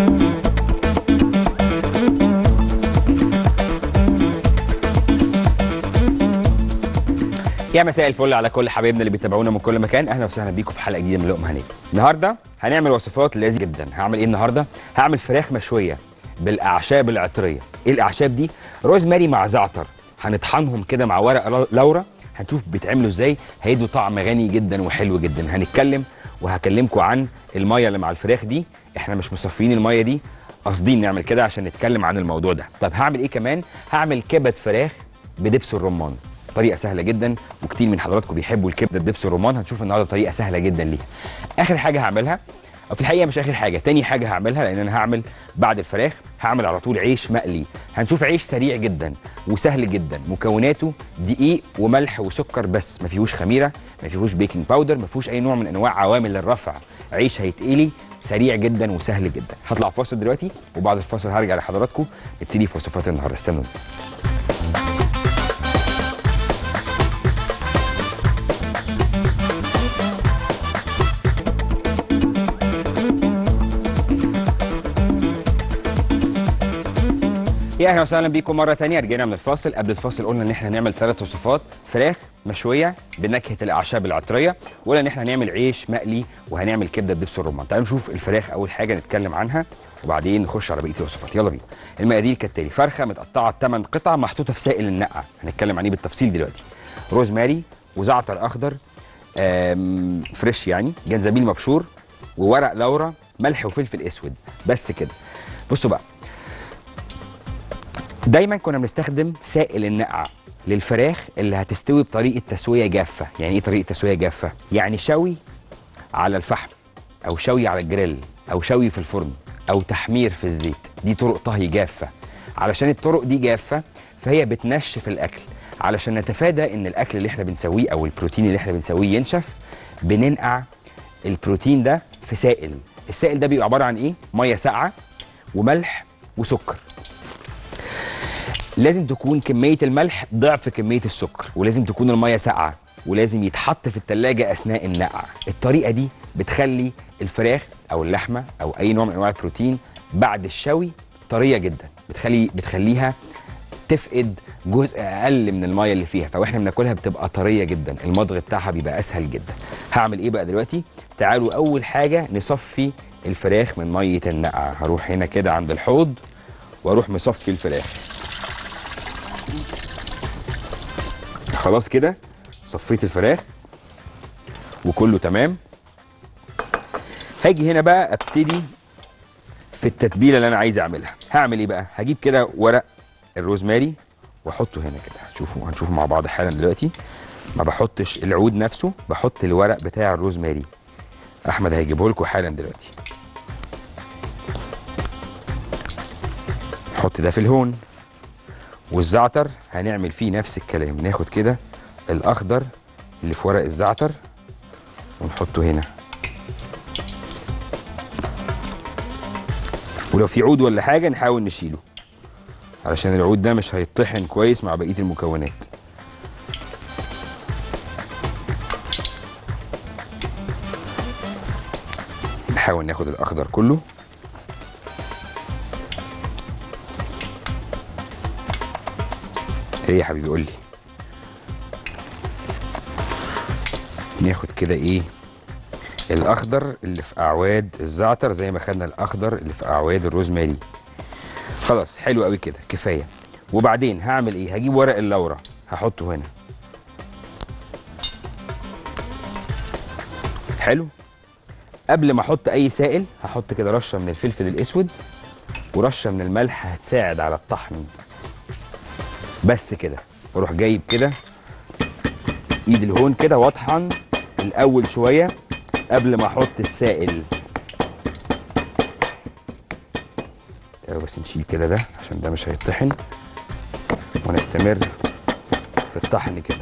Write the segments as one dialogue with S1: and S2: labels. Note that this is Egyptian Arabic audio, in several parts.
S1: يا مساء الفل على كل حبايبنا اللي بيتابعونا من كل مكان اهلا وسهلا بيكم في حلقه جديده من لقمه هنيه النهارده هنعمل وصفات لذيذه جدا هعمل ايه النهارده هعمل فراخ مشويه بالاعشاب العطريه ايه الاعشاب دي روزماري مع زعتر هنطحنهم كده مع ورق لورا هنشوف بيتعملوا ازاي هيدوا طعم غني جدا وحلو جدا هنتكلم وهكلمكم عن الميه اللي مع الفراخ دي احنا مش مصفيين الميه دي قاصدين نعمل كده عشان نتكلم عن الموضوع ده طب هعمل ايه كمان هعمل كبد فراخ بدبس الرمان طريقه سهله جدا وكتير من حضراتكم بيحبوا الكبده بدبس الرمان هنشوف النهارده طريقه سهله جدا ليها اخر حاجه هعملها او في الحقيقه مش اخر حاجه تاني حاجه هعملها لان انا هعمل بعد الفراخ هعمل على طول عيش مقلي هنشوف عيش سريع جدا وسهل جدا مكوناته دقيق وملح وسكر بس ما فيهوش خميره ما فيهوش بيكنج باودر ما فيهوش اي نوع من انواع عوامل الرفع عيش هيتقلي سريع جدا وسهل جدا هطلع فاصل دلوقتي وبعد الفاصل هرجع لحضراتكم نبتدي في وصفات النهارده استنوني يا اهلا وسهلا بيكم مره تانية رجعنا من الفاصل قبل الفاصل قلنا ان احنا هنعمل ثلاث وصفات فراخ مشويه بنكهه الاعشاب العطريه ولا ان احنا هنعمل عيش مقلي وهنعمل كبده بدبس الرمان تعالوا نشوف الفراخ اول حاجه نتكلم عنها وبعدين نخش على بقيه الوصفات يلا بينا المقادير كالتالي فرخه متقطعه 8 قطع محطوطه في سائل النقع هنتكلم عن ايه بالتفصيل دلوقتي روزماري وزعتر اخضر فريش يعني جنزبيل مبشور وورق لورا ملح وفلفل اسود بس كده بصوا بقى دايما كنا بنستخدم سائل النقع للفراخ اللي هتستوي بطريقه تسويه جافه يعني ايه طريقه تسويه جافه يعني شوي على الفحم او شوي على الجريل او شوي في الفرن او تحمير في الزيت دي طرق طهي جافه علشان الطرق دي جافه فهي بتنشف الاكل علشان نتفادى ان الاكل اللي احنا بنسويه او البروتين اللي احنا بنسويه ينشف بننقع البروتين ده في سائل السائل ده بيبقى عباره عن ايه ميه ساقعه وملح وسكر لازم تكون كميه الملح ضعف كميه السكر ولازم تكون الميه ساقعه ولازم يتحط في التلاجة اثناء النقع الطريقه دي بتخلي الفراخ او اللحمه او اي نوع من انواع البروتين بعد الشوي طريه جدا بتخلي بتخليها تفقد جزء اقل من الميه اللي فيها فاحنا بناكلها بتبقى طريه جدا المضغ بتاعها بيبقى اسهل جدا هعمل ايه بقى دلوقتي تعالوا اول حاجه نصفي الفراخ من ميه النقع هروح هنا كده عند الحوض واروح مصفي الفراخ خلاص كده صفيت الفراخ وكله تمام هاجي هنا بقى ابتدي في التتبيله اللي انا عايز اعملها هعمل ايه بقى هجيب كده ورق الروزماري واحطه هنا كده هتشوفوا هنشوفه مع بعض حالا دلوقتي ما بحطش العود نفسه بحط الورق بتاع الروزماري احمد هيجيبه لكم حالا دلوقتي نحط ده في الهون والزعتر هنعمل فيه نفس الكلام ناخد كده الاخضر اللي في ورق الزعتر ونحطه هنا ولو في عود ولا حاجه نحاول نشيله علشان العود ده مش هيطحن كويس مع بقيه المكونات نحاول ناخد الاخضر كله ايه يا حبيبي قول لي ناخد كده ايه الاخضر اللي في اعواد الزعتر زي ما خدنا الاخضر اللي في اعواد الروزماري خلاص حلو قوي كده كفايه وبعدين هعمل ايه هجيب ورق اللورا هحطه هنا حلو قبل ما احط اي سائل هحط كده رشه من الفلفل الاسود ورشه من الملح هتساعد على الطحن بس كده واروح جايب كده ايد الهون كده واطحن الاول شويه قبل ما احط السائل بس نشيل كده ده عشان ده مش هيطحن ونستمر في الطحن كده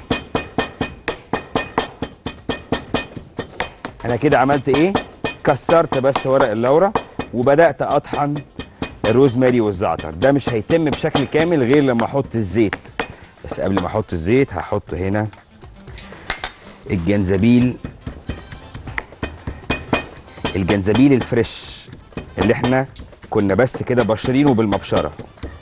S1: انا كده عملت ايه كسرت بس ورق اللورا وبدات اطحن الروزماري والزعتر ده مش هيتم بشكل كامل غير لما احط الزيت بس قبل ما احط الزيت هحط هنا الجنزبيل الجنزبيل الفريش اللي احنا كنا بس كده بشرينه بالمبشره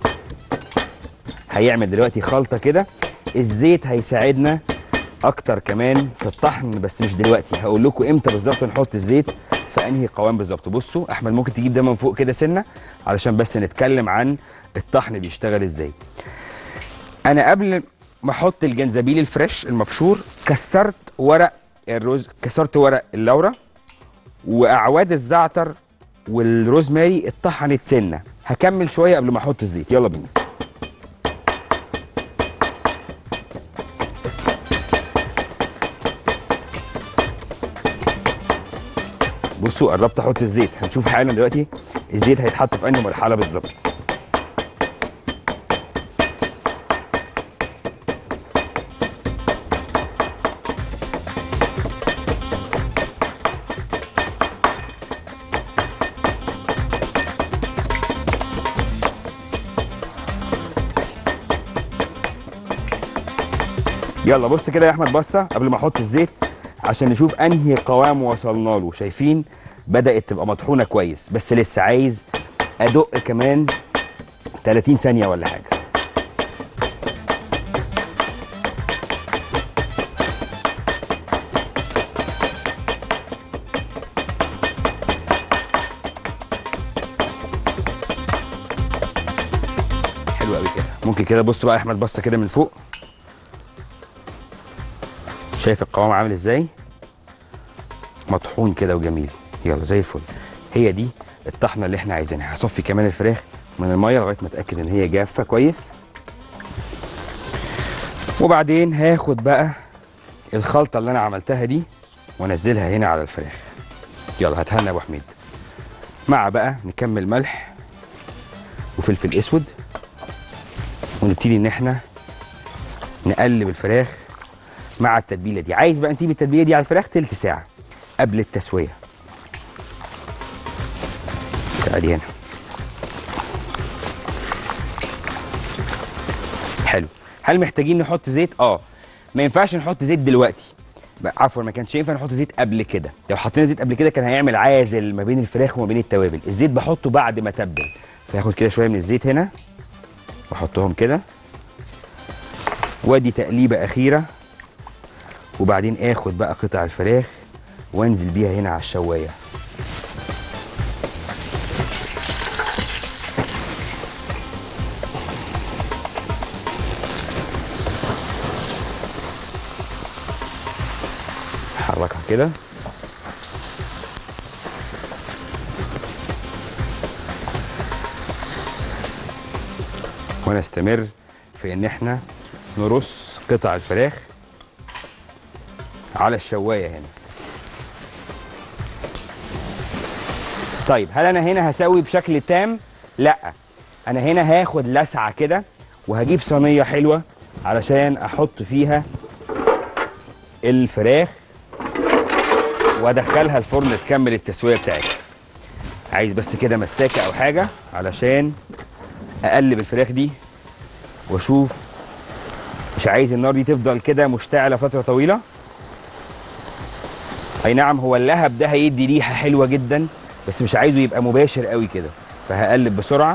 S1: هيعمل دلوقتي خلطه كده الزيت هيساعدنا اكتر كمان في الطحن بس مش دلوقتي هقول لكم امتى بالظبط نحط الزيت في انهي قوام بالظبط بصوا احمد ممكن تجيب ده من فوق كده سنه علشان بس نتكلم عن الطحن بيشتغل ازاي انا قبل ما احط الجنزبيل الفريش المبشور كسرت ورق الرز كسرت ورق اللورة واعواد الزعتر والروزماري اتطحنت سنه هكمل شويه قبل ما احط الزيت يلا بينا بصوا قربت احط الزيت هنشوف حالا دلوقتي الزيت هيتحط في انهي مرحله بالظبط يلا بص كده يا احمد بصه قبل ما احط الزيت عشان نشوف انهي قوام وصلنا له شايفين بدات تبقى مطحونه كويس بس لسه عايز ادق كمان 30 ثانيه ولا حاجه حلو قوي كده ممكن كده بص بقى يا احمد بصه كده من فوق شايف القوام عامل ازاي مطحون كده وجميل يلا زي الفل هي دي الطحنه اللي احنا عايزينها هصفي كمان الفراخ من الميه لغايه ما اتاكد ان هي جافه كويس وبعدين هاخد بقى الخلطه اللي انا عملتها دي وانزلها هنا على الفراخ يلا هتهنى يا ابو حميد مع بقى نكمل ملح وفلفل اسود ونبتدي ان احنا نقلب الفراخ مع التتبيله دي عايز بقى نسيب التتبيله دي على الفراخ تلت ساعه قبل التسويه تعالي هنا حلو هل محتاجين نحط زيت اه ما ينفعش نحط زيت دلوقتي بقى عفوا ما كانش ينفع نحط زيت قبل كده لو حطينا زيت قبل كده كان هيعمل عازل ما بين الفراخ وما بين التوابل الزيت بحطه بعد ما اتبل فهاخد كده شويه من الزيت هنا واحطهم كده وادي تقليبه اخيره وبعدين اخد بقى قطع الفراخ وانزل بيها هنا على الشوايه حركها كده ونستمر في ان احنا نرص قطع الفراخ على الشوايه هنا طيب هل انا هنا هسوي بشكل تام لا انا هنا هاخد لسعه كده وهجيب صينيه حلوه علشان احط فيها الفراخ وادخلها الفرن تكمل التسويه بتاعتها عايز بس كده مساكه او حاجه علشان اقلب الفراخ دي واشوف مش عايز النار دي تفضل كده مشتعله فتره طويله اي نعم هو اللهب ده هيدي ريحه حلوه جدا بس مش عايزه يبقى مباشر قوي كده فهقلب بسرعه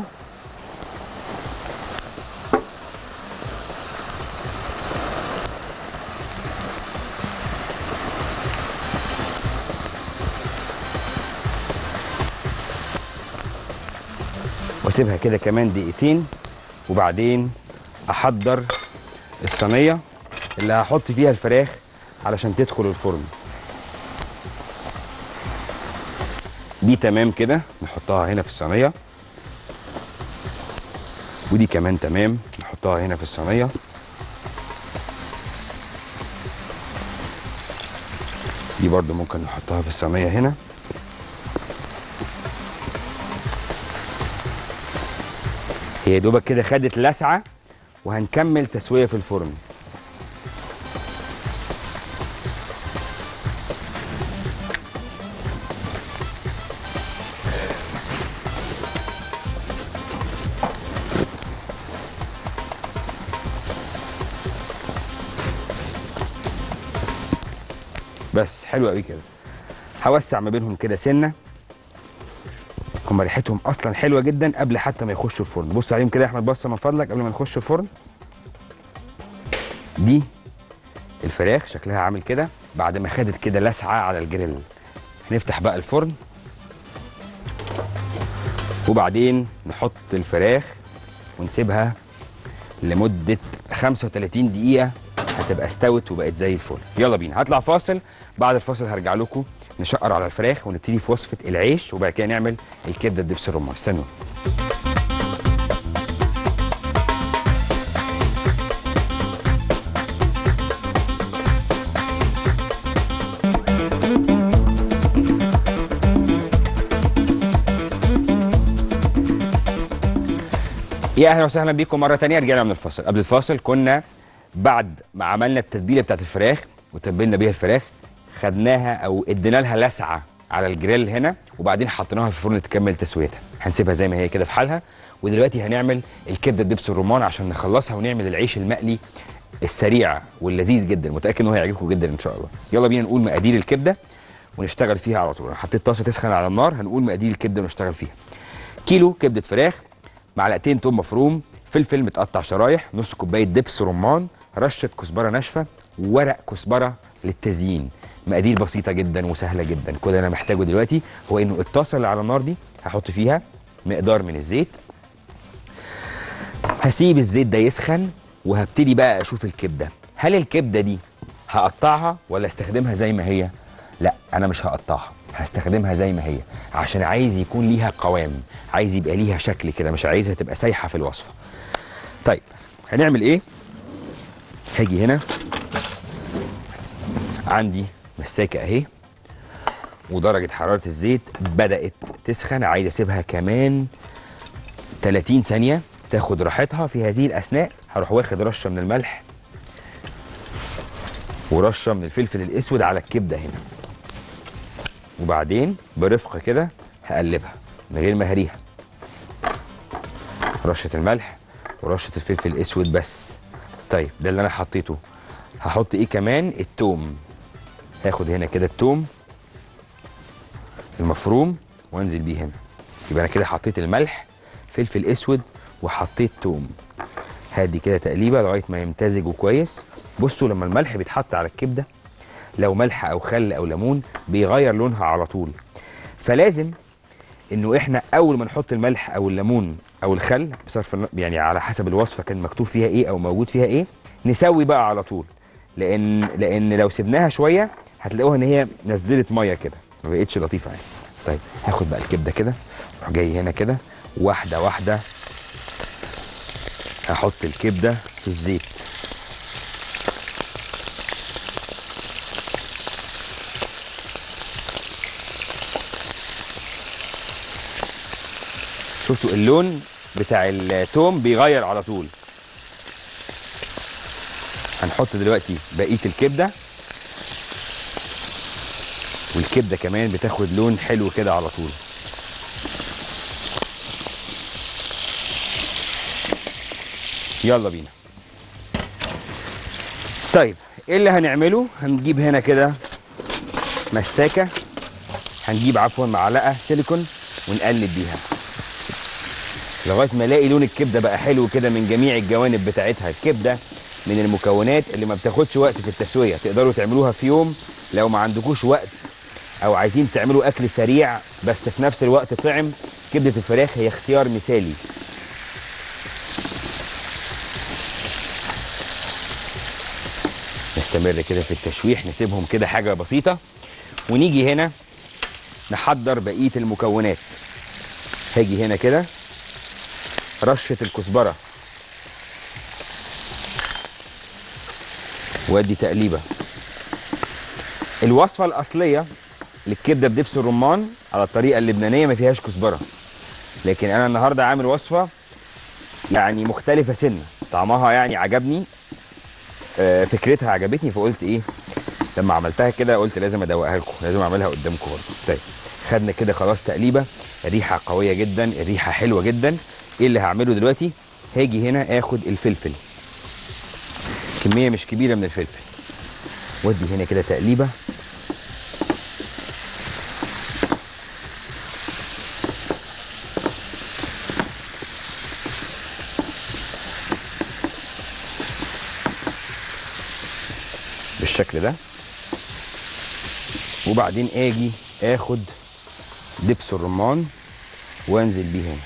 S1: واسيبها كده كمان دقيقتين وبعدين احضر الصينيه اللي هحط فيها الفراخ علشان تدخل الفرن دي تمام كده نحطها هنا في الصينيه ودي كمان تمام نحطها هنا في الصينيه دي برضو ممكن نحطها في الصينيه هنا هي دوبك كده خدت لسعه وهنكمل تسويه في الفرن بس حلو قوي كده هوسع ما بينهم كده سنه هم ريحتهم اصلا حلوه جدا قبل حتى ما يخشوا الفرن بص عليهم كده يا احمد بص من فضلك قبل ما نخش الفرن دي الفراخ شكلها عامل كده بعد ما خدت كده لسعه على الجريل نفتح بقى الفرن وبعدين نحط الفراخ ونسيبها لمده 35 دقيقه هتبقى استوت وبقت زي الفل يلا بينا هطلع فاصل بعد الفاصل هرجع لكم نشقر على الفراخ ونبتدي في وصفه العيش وبعد كده نعمل الكبده الدبس الرمان استنوا يا اهلا وسهلا بيكم مره تانية رجعنا من الفاصل قبل الفاصل كنا بعد ما عملنا التتبيله بتاعت الفراخ وتبلنا بيها الفراخ خدناها او ادينا لها لسعه على الجريل هنا وبعدين حطيناها في الفرن تكمل تسويتها هنسيبها زي ما هي كده في حالها ودلوقتي هنعمل الكبده الدبس الرمان عشان نخلصها ونعمل العيش المقلي السريع واللذيذ جدا متاكد ان هو هيعجبكم جدا ان شاء الله يلا بينا نقول مقادير الكبده ونشتغل فيها على طول أنا حطيت طاسه تسخن على النار هنقول مقادير الكبده ونشتغل فيها كيلو كبده فراخ معلقتين توم مفروم فلفل متقطع شرايح نص كوبايه دبس رمان رشه كزبره ناشفه ورق كزبره للتزيين مقادير بسيطه جدا وسهله جدا كل اللي انا محتاجه دلوقتي هو انه الطاسه اللي على النار دي هحط فيها مقدار من الزيت هسيب الزيت ده يسخن وهبتدي بقى اشوف الكبده هل الكبده دي هقطعها ولا استخدمها زي ما هي لا انا مش هقطعها هستخدمها زي ما هي عشان عايز يكون ليها قوام عايز يبقى ليها شكل كده مش عايزها تبقى سايحه في الوصفه طيب هنعمل ايه هاجي هنا عندي مساكه اهي ودرجه حراره الزيت بدات تسخن عايز اسيبها كمان 30 ثانيه تاخد راحتها في هذه الاثناء هروح واخد رشه من الملح ورشه من الفلفل الاسود على الكبده هنا وبعدين برفق كده هقلبها من غير ما هريها رشه الملح ورشه الفلفل الاسود بس طيب ده اللي انا حطيته هحط ايه كمان التوم هاخد هنا كده التوم المفروم وانزل بيه هنا يبقى انا كده حطيت الملح فلفل اسود وحطيت توم هادي كده تقليبه لغايه ما يمتزجوا كويس بصوا لما الملح بيتحط على الكبده لو ملح او خل او ليمون بيغير لونها على طول فلازم انه احنا اول ما نحط الملح او الليمون او الخل بصرف الن- يعني على حسب الوصفه كان مكتوب فيها ايه او موجود فيها ايه نسوي بقى على طول لان لان لو سبناها شويه هتلاقوها ان هي نزلت ميه كده ما بقتش لطيفه يعني طيب هاخد بقى الكبده كده اروح جاي هنا كده واحده واحده هحط الكبده في الزيت شفتوا اللون بتاع التوم بيغير على طول هنحط دلوقتي بقيه الكبده والكبده كمان بتاخد لون حلو كده على طول يلا بينا طيب ايه اللي هنعمله هنجيب هنا كده مساكه هنجيب عفوا معلقه سيليكون ونقلب بيها لغايه ما الاقي لون الكبده بقى حلو كده من جميع الجوانب بتاعتها الكبده من المكونات اللي ما بتاخدش وقت في التسويه تقدروا تعملوها في يوم لو ما عندكوش وقت او عايزين تعملوا اكل سريع بس في نفس الوقت طعم كبده الفراخ هي اختيار مثالي نستمر كده في التشويح نسيبهم كده حاجه بسيطه ونيجي هنا نحضر بقيه المكونات هاجي هنا كده رشه الكزبره وادي تقليبه الوصفه الاصليه للكبده بدبس الرمان على الطريقه اللبنانيه ما فيهاش كزبره لكن انا النهارده عامل وصفه يعني مختلفه سنه طعمها يعني عجبني آه، فكرتها عجبتني فقلت ايه لما عملتها كده قلت لازم ادوقها لكم لازم اعملها قدامكم برضه طيب خدنا كده خلاص تقليبه الريحه قويه جدا الريحه حلوه جدا ايه اللي هعمله دلوقتي هاجي هنا اخد الفلفل كميه مش كبيره من الفلفل وادي هنا كده تقليبه بالشكل ده وبعدين اجي اخد دبس الرمان وانزل بيه هنا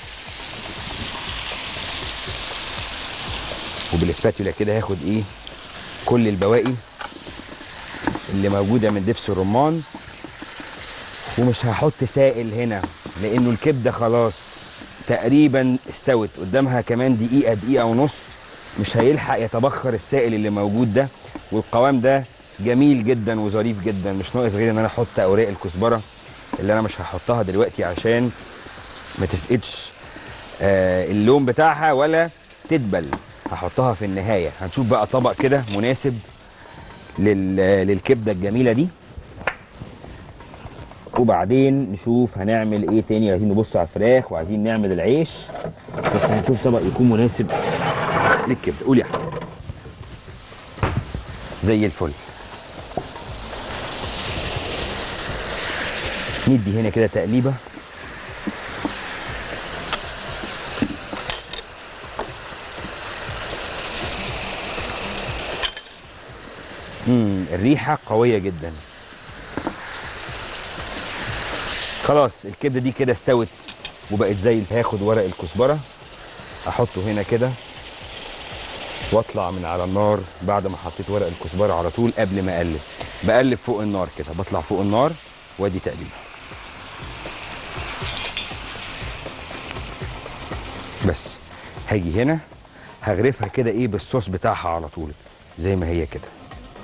S1: وبالاسباتيولا كده هاخد ايه كل البواقي اللي موجوده من دبس الرمان ومش هحط سائل هنا لانه الكبده خلاص تقريبا استوت قدامها كمان دقيقه دقيقه ونص مش هيلحق يتبخر السائل اللي موجود ده والقوام ده جميل جدا وظريف جدا مش ناقص غير ان انا احط اوراق الكزبره اللي انا مش هحطها دلوقتي عشان ما تفقدش آه اللون بتاعها ولا تدبل هحطها في النهايه هنشوف بقى طبق كده مناسب لل... للكبده الجميله دي وبعدين نشوف هنعمل ايه تاني عايزين نبص على الفراخ وعايزين نعمل العيش بس هنشوف طبق يكون مناسب للكبده قول يا حبيبي زي الفل ندي هنا كده تقليبه امم الريحه قويه جدا خلاص الكبده دي كده استوت وبقت زي اللي هاخد ورق الكزبره احطه هنا كده واطلع من على النار بعد ما حطيت ورق الكزبره على طول قبل ما اقلب بقلب فوق النار كده بطلع فوق النار وادي تقليبه بس هاجي هنا هغرفها كده ايه بالصوص بتاعها على طول زي ما هي كده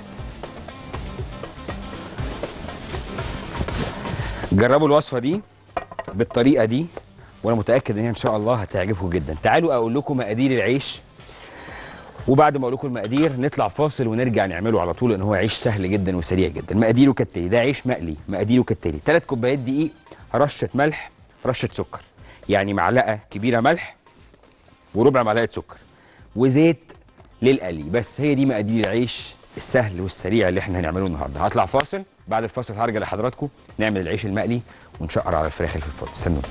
S1: جربوا الوصفه دي بالطريقه دي وانا متاكد ان هي ان شاء الله هتعجبكم جدا تعالوا اقول لكم مقادير العيش وبعد ما اقول لكم المقادير نطلع فاصل ونرجع نعمله على طول لان هو عيش سهل جدا وسريع جدا مقاديره كالتالي ده عيش مقلي مقاديره كالتالي ثلاث كوبايات دقيق رشه ملح رشه سكر يعني معلقه كبيره ملح وربع معلقه سكر وزيت للقلي بس هي دي مقادير العيش السهل والسريع اللي احنا هنعمله النهارده هطلع فاصل بعد الفاصل هرجع لحضراتكم نعمل العيش المقلي ونشقر على الفراخ اللي في الفرن استنوني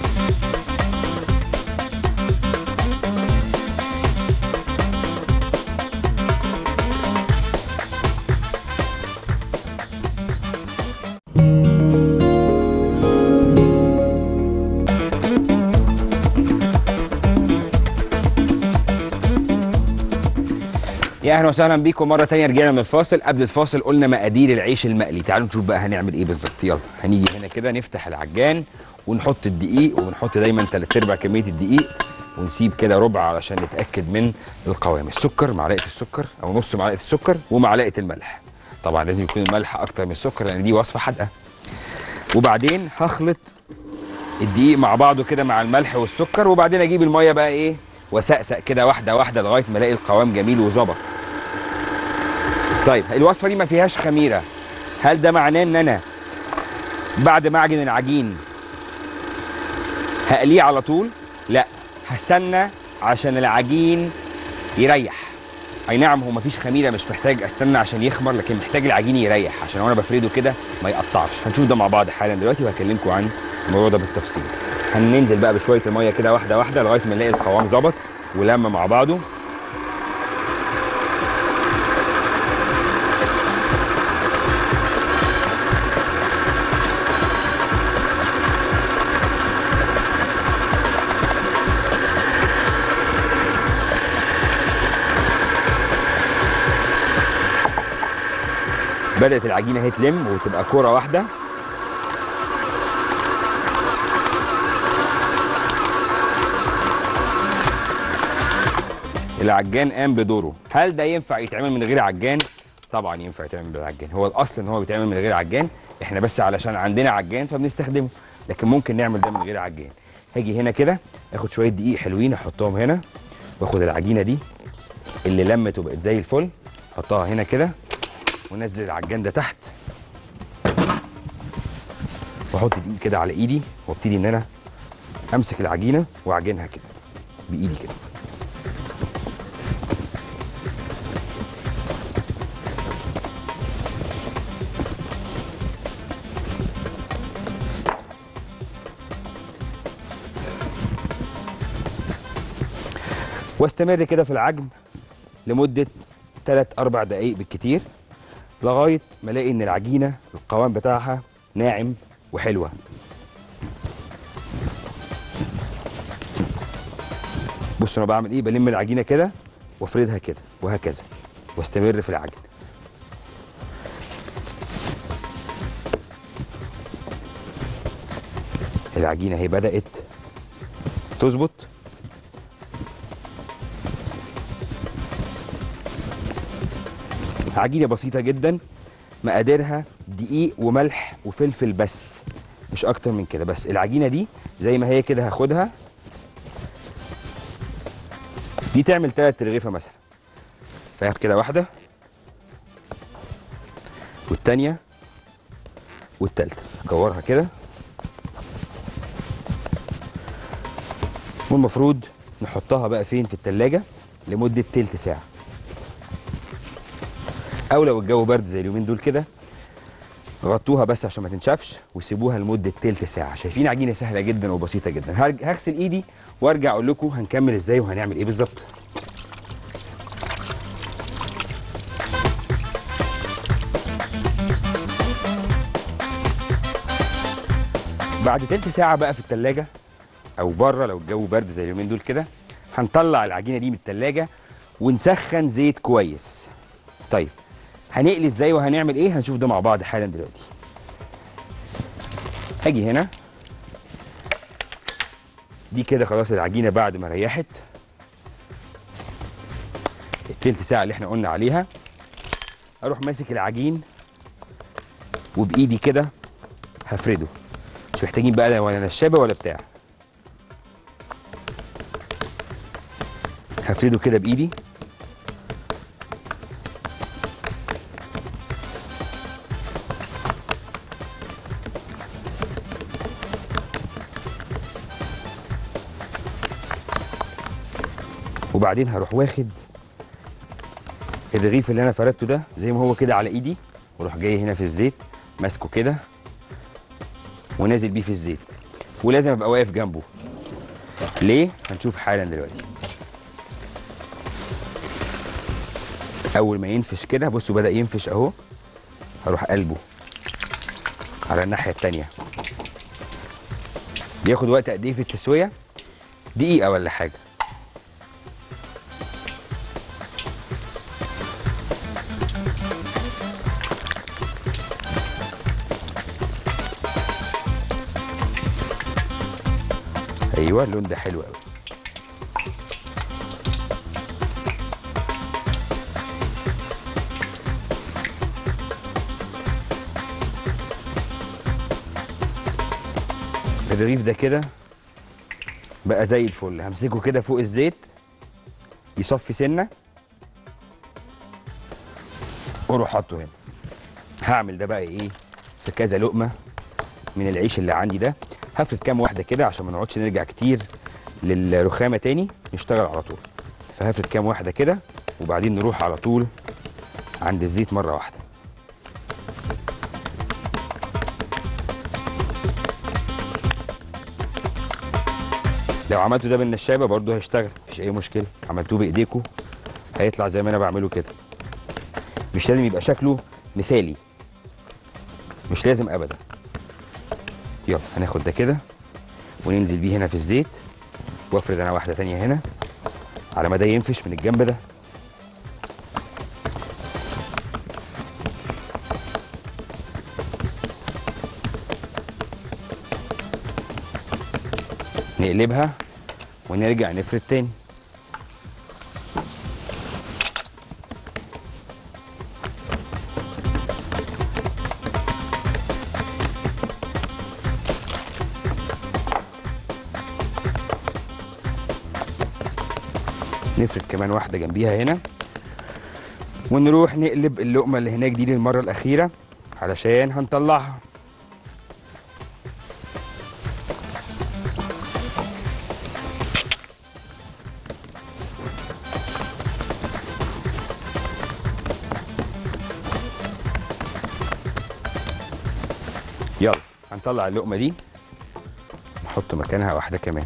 S1: يا اهلا وسهلا بيكم مره تانية رجعنا من الفاصل قبل الفاصل قلنا مقادير العيش المقلي تعالوا نشوف بقى هنعمل ايه بالظبط يلا هنيجي هنا كده نفتح العجان ونحط الدقيق ونحط دايما تلات ارباع كميه الدقيق ونسيب كده ربع علشان نتاكد من القوام السكر معلقه السكر او نص معلقه السكر ومعلقه الملح طبعا لازم يكون الملح اكتر من السكر لان دي وصفه حادقه وبعدين هخلط الدقيق مع بعضه كده مع الملح والسكر وبعدين اجيب الميه بقى ايه وسقسق كده واحده واحده لغايه ما الاقي القوام جميل وظبط طيب الوصفه دي ما فيهاش خميره هل ده معناه ان انا بعد ما اعجن العجين هقليه على طول لا هستنى عشان العجين يريح اي نعم هو مفيش خميره مش محتاج استنى عشان يخمر لكن محتاج العجين يريح عشان وانا بفرده كده ما يقطعش هنشوف ده مع بعض حالا دلوقتي وهكلمكم عن الموضوع ده بالتفصيل هننزل بقى بشويه الميه كده واحده واحده لغايه ما نلاقي القوام ظبط ولما مع بعضه بدات العجينه اهي تلم وتبقى كوره واحده العجان قام بدوره هل ده ينفع يتعمل من غير عجان طبعا ينفع يتعمل من غير عجان هو الاصل ان هو بيتعمل من غير عجان احنا بس علشان عندنا عجان فبنستخدمه لكن ممكن نعمل ده من غير عجان هاجي هنا كده اخد شويه دقيق حلوين احطهم هنا واخد العجينه دي اللي لمت وبقت زي الفل احطها هنا كده وانزل العجان ده تحت واحط دقيق كده على ايدي وابتدي ان انا امسك العجينه واعجنها كده بايدي كده واستمر كده في العجن لمده 3 4 دقائق بالكتير لغايه ما الاقي ان العجينه القوام بتاعها ناعم وحلوه بص انا بعمل ايه بلم العجينه كده وافردها كده وهكذا واستمر في العجن العجينه هي بدات تظبط عجينه بسيطه جدا مقاديرها دقيق وملح وفلفل بس مش اكتر من كده بس العجينه دي زي ما هي كده هاخدها دي تعمل تلات رغيفه مثلا فاخد كده واحده والتانيه والتالته كورها كده والمفروض نحطها بقى فين في التلاجة لمدة تلت ساعة أو لو الجو برد زي اليومين دول كده غطوها بس عشان ما تنشفش وسيبوها لمدة تلت ساعة شايفين عجينة سهلة جدا وبسيطة جدا هرج- هغسل ايدي وارجع اقول لكم هنكمل ازاي وهنعمل ايه بالظبط بعد تلت ساعة بقى في التلاجة او بره لو الجو برد زي اليومين دول كده هنطلع العجينه دي من التلاجة ونسخن زيت كويس طيب هنقلي ازاي وهنعمل ايه هنشوف ده مع بعض حالا دلوقتي هاجي هنا دي كده خلاص العجينه بعد ما ريحت التلت ساعه اللي احنا قلنا عليها اروح ماسك العجين وبايدي كده هفرده مش محتاجين بقى ولا نشابه ولا بتاع هفرده كده بايدي وبعدين هروح واخد الرغيف اللي انا فردته ده زي ما هو كده على ايدي واروح جاي هنا في الزيت ماسكه كده ونازل بيه في الزيت ولازم ابقى واقف جنبه ليه هنشوف حالا دلوقتي اول ما ينفش كده بصوا بدا ينفش اهو هروح قلبه على الناحيه التانيه بياخد وقت قد ايه في التسويه دقيقه ولا حاجه ايوه اللون ده حلو قوي الرغيف ده كده بقى زي الفل همسكه كده فوق الزيت يصفي سنه واروح حاطه هنا هعمل ده بقى ايه في كذا لقمه من العيش اللي عندي ده هفرد كام واحده كده عشان ما نقعدش نرجع كتير للرخامه تاني نشتغل على طول فهفرد كام واحده كده وبعدين نروح على طول عند الزيت مره واحده لو عملتوا ده بالنشابه برضه هيشتغل مفيش اي مشكله عملتوه بايديكم هيطلع زي ما انا بعمله كده مش لازم يبقى شكله مثالي مش لازم ابدا يلا هناخد ده كده وننزل بيه هنا في الزيت وافرد انا واحده تانية هنا على ما ده ينفش من الجنب ده نقلبها ونرجع نفرد تاني نفرد كمان واحدة جنبيها هنا ونروح نقلب اللقمة اللي هناك دي للمرة الأخيرة علشان هنطلعها يلا هنطلع اللقمة دي نحط مكانها واحدة كمان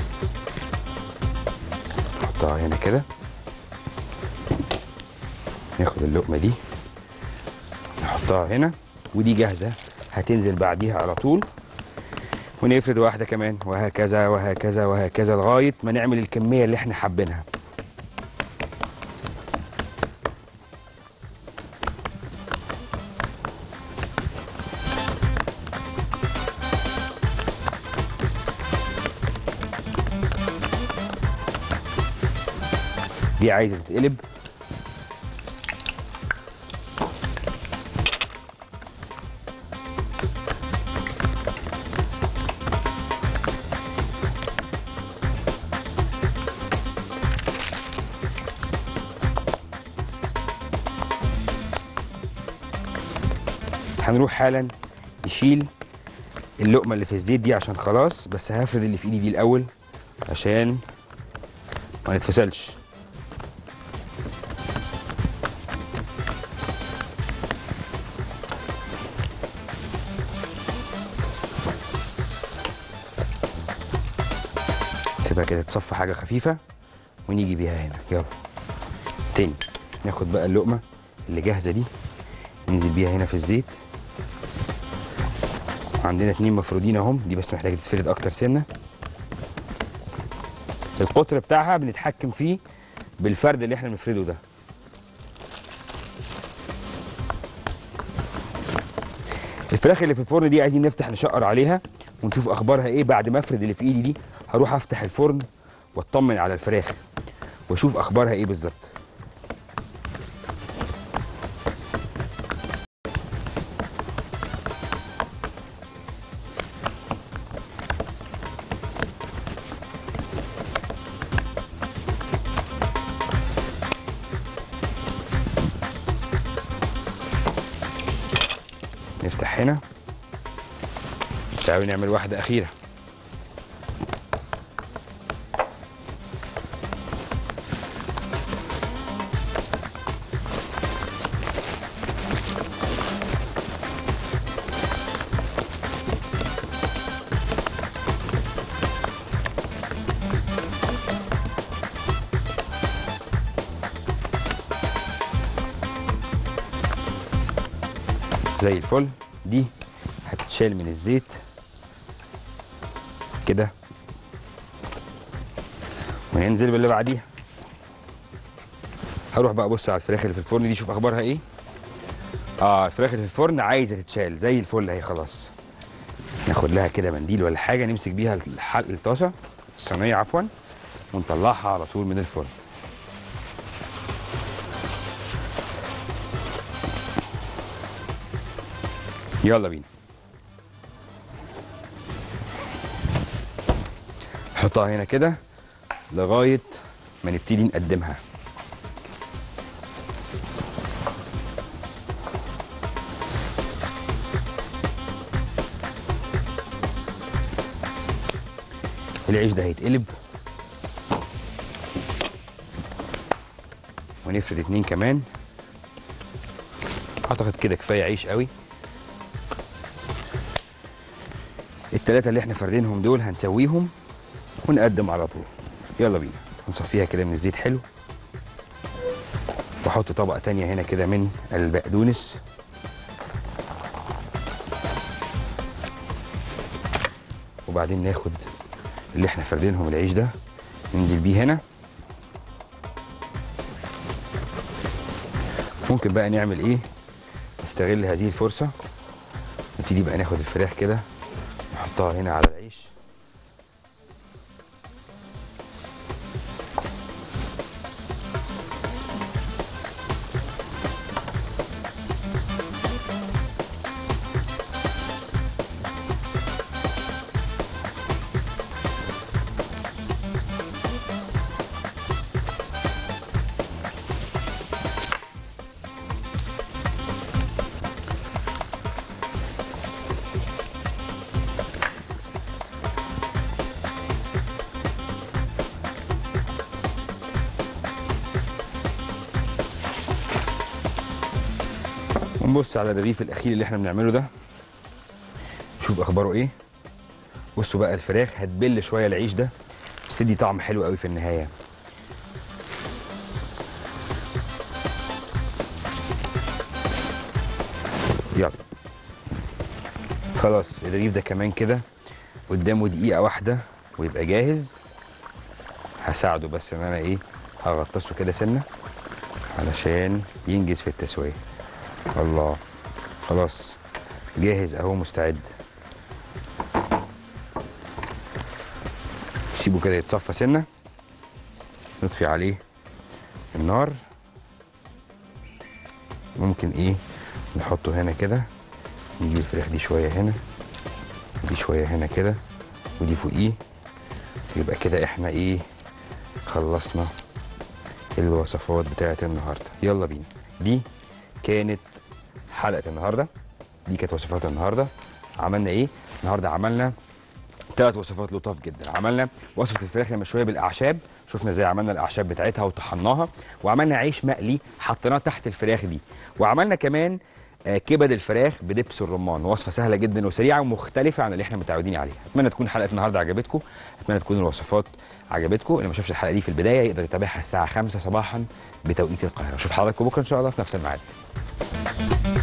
S1: نحطها هنا كده ناخد اللقمه دي نحطها هنا ودي جاهزه هتنزل بعديها على طول ونفرد واحده كمان وهكذا وهكذا وهكذا لغايه ما نعمل الكميه اللي احنا حابينها دي عايزه تتقلب هنروح حالا نشيل اللقمه اللي في الزيت دي عشان خلاص بس هفرد اللي في ايدي دي الاول عشان ما نتفصلش سيبها كده تصفى حاجه خفيفه ونيجي بيها هنا يلا تاني ناخد بقى اللقمه اللي جاهزه دي ننزل بيها هنا في الزيت عندنا اتنين مفرودين اهم دي بس محتاجه تتفرد اكتر سنه القطر بتاعها بنتحكم فيه بالفرد اللي احنا بنفرده ده الفراخ اللي في الفرن دي عايزين نفتح نشقر عليها ونشوف اخبارها ايه بعد ما افرد اللي في ايدي دي هروح افتح الفرن واطمن على الفراخ واشوف اخبارها ايه بالظبط نفتح هنا تعالوا نعمل واحدة أخيرة زي الفل دي هتتشال من الزيت كده وننزل باللي بعديها هروح بقى ابص على الفراخ اللي في الفرن دي شوف اخبارها ايه اه الفراخ اللي في الفرن عايزه تتشال زي الفل اهي خلاص ناخد لها كده منديل ولا حاجه نمسك بيها الحلق الطاسه الصينيه عفوا ونطلعها على طول من الفرن يلا بينا نحطها هنا كده لغايه ما نبتدي نقدمها العيش ده هيتقلب ونفرد اتنين كمان اعتقد كده كفايه عيش قوي التلاتة اللي احنا فاردينهم دول هنسويهم ونقدم على طول يلا بينا نصفيها كده من الزيت حلو واحط طبقة تانية هنا كده من البقدونس وبعدين ناخد اللي احنا فاردينهم العيش ده ننزل بيه هنا ممكن بقى نعمل ايه نستغل هذه الفرصة نبتدي بقى ناخد الفراخ كده نحطها هنا على العيش ونبص على الرغيف الاخير اللي احنا بنعمله ده نشوف اخباره ايه بصوا بقى الفراخ هتبل شويه العيش ده بس دي طعم حلو قوي في النهايه يلا خلاص الرغيف ده كمان كده قدامه دقيقة واحدة ويبقى جاهز هساعده بس ان انا ايه هغطسه كده سنة علشان ينجز في التسوية الله خلاص جاهز اهو مستعد سيبه كده يتصفى سنة نطفي عليه النار ممكن ايه نحطه هنا كده نجيب الفراخ دي شويه هنا دي شويه هنا كده ودي فوقيه يبقى كده احنا ايه خلصنا الوصفات بتاعت النهارده يلا بينا دي كانت حلقه النهارده دي كانت وصفات النهارده عملنا ايه النهارده عملنا ثلاث وصفات لطاف جدا عملنا وصفه الفراخ المشويه بالاعشاب شفنا ازاي عملنا الاعشاب بتاعتها وطحناها وعملنا عيش مقلي حطيناه تحت الفراخ دي وعملنا كمان آه، كبد الفراخ بدبس الرمان وصفه سهله جدا وسريعه ومختلفه عن اللي احنا متعودين عليها اتمنى تكون حلقه النهارده عجبتكم اتمنى تكون الوصفات عجبتكم اللي ما شافش الحلقه دي في البدايه يقدر يتابعها الساعه 5 صباحا بتوقيت القاهره اشوف حضراتكم بكره ان شاء الله في نفس الميعاد